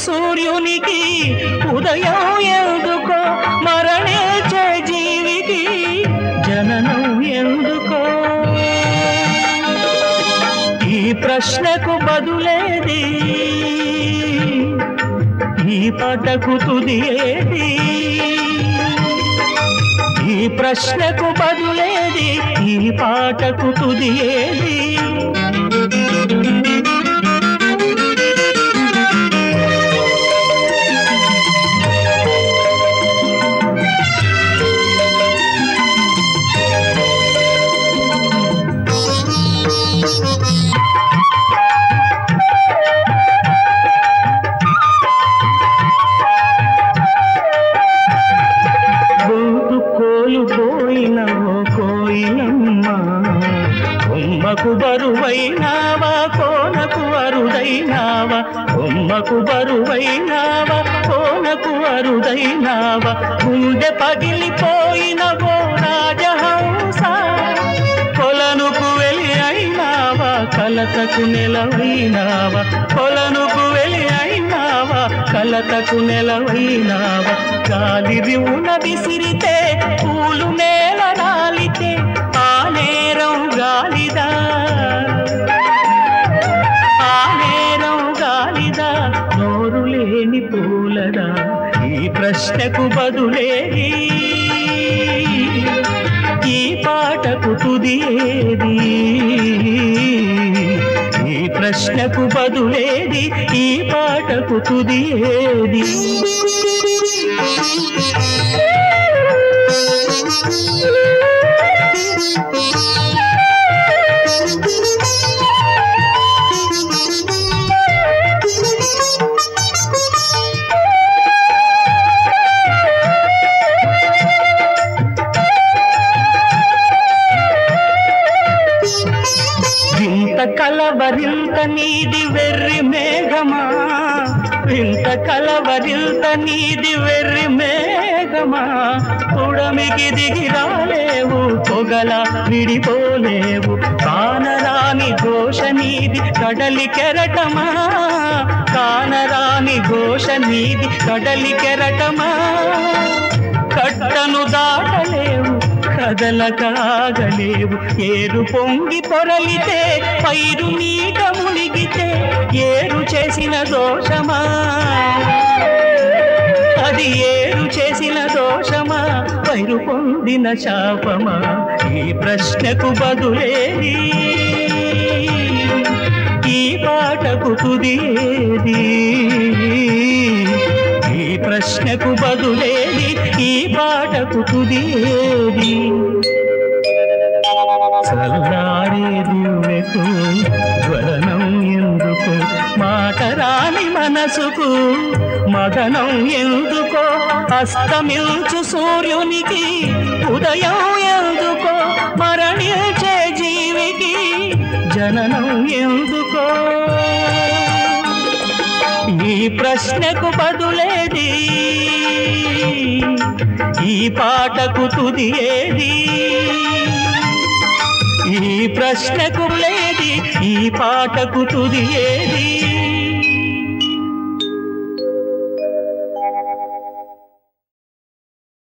సూర్యునికి ఉదయం ఎందుకో మరణించే జీవికి జననం ఎందుకో ఈ ప్రశ్నకు బదులేది ఈ పాటకు తుది ఏది ఈ ప్రశ్నకు బదులేది ఈ పాటకు తుది ఏది గొంతు కోల్పోయిన ఓ కోయిలమ్మ బొమ్మకు బరువైనావా కోనకు అరుదైనావా బొమ్మకు బరువైనావా కోనకు అరుదైనావా గుండె పగిలిపోయిన ఓ రాజహంస కొలనుకు వెళ్ళి అయినావా కలతకు నెలవైనావా కొలనుకు వెళ్ళి అయినావా కలతకు నెలవైనావా గాలి రివున విసిరితే పూలు నేల రాలితే ఆ నేరం గాలిదా ఆ నేరం గాలిదా నోరు లేని పూలదా ఈ ప్రశ్నకు బదులేది ఈ పాటకు తుది ఏది ఈ ప్రశ్నకు బదులేది ఈ పాటకు తుది ఏది వింత కలవరింత నీది వెర్రి మేఘమా వింత కలవరింత నీది వెర్రి మేఘమా ఉడమికి దిగి రాలేవు పొగల విడిపోలేవు కానరాని ఘోష నీది కడలి కెరటమా కానరాని ఘోష నీది కడలి కెరటమా కట్టను దాటలేవు కదలకాగలేవు ఏరు పొంగి పొరలితే పైరు నీట మునిగితే ఏరు చేసిన దోషమా అది ఏరు చేసిన దోషమా పైరు పొందిన శాపమా ఈ ప్రశ్నకు బదులేది ఈ పాటకు తుది ఏది ఈ ప్రశ్నకు బదులేది ఈ పాటకు తుది ఏది చల్లారే దివ్వెకు జ్వలనం ఎందుకు మాట రాని మనసుకు మదనం ఎందుకో అస్తమిల్చు సూర్యునికి ఉదయం ఎందుకో మరణించే జీవికి జననం ఎందుకో ఈ ప్రశ్నకు బదులేది ఈ పాటకు తుది ఏది ఈ ప్రశ్నకు లేది ఈ పాటకు తుది ఏది